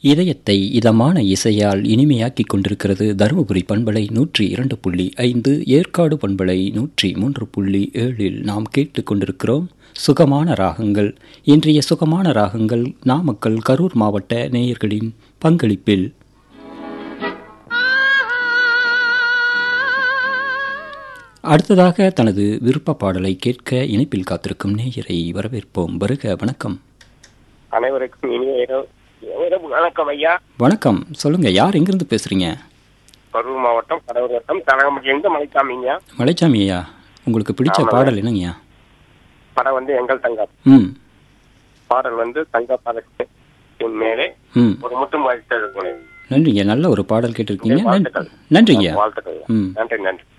இதயத்தை இதமான இசையால் இனிமையாக்கிக் கொண்டிருக்கிறது தருமபுரி பண்பலை நூற்றி இரண்டு புள்ளி ஐந்து ஏற்காடு பண்பலை நூற்றி மூன்று புள்ளி ஏழில் நாம் கேட்டுக் கொண்டிருக்கிறோம் சுகமான ராகங்கள் இன்றைய சுகமான ராகங்கள் நாமக்கல் கரூர் மாவட்ட நேயர்களின் பங்களிப்பில் அடுத்ததாக தனது விருப்ப பாடலை கேட்க இணைப்பில் காத்திருக்கும் நேயரை வரவேற்போம் வருக வணக்கம் அனைவருக்கும் இனிய இரவு இரவு வணக்கம் ஐயா வணக்கம் சொல்லுங்க யார் எங்கிருந்து பேசுறீங்க கரூர் மாவட்டம் கடவுர் வட்டம் தரகம்பட்டியிலிருந்து மலைக்காமிங்க மலைச்சாமி ஐயா உங்களுக்கு பிடிச்ச ஆமாங்க. பாடல் என்னங்கய்யா படம் வந்து எங்கள் தங்கம் ம் பாடல் வந்து தங்க பதக்கத்தின் மேலே ம் ஒரு முட்டும் வாழ்த்து நன்றிங்க நல்ல ஒரு பாடல் கேட்டிருக்கீங்க நன்- வாழ்த்துக்கள். நன்றிங்க வாழ்த்துக்கள் ம் நன்றி நன்றி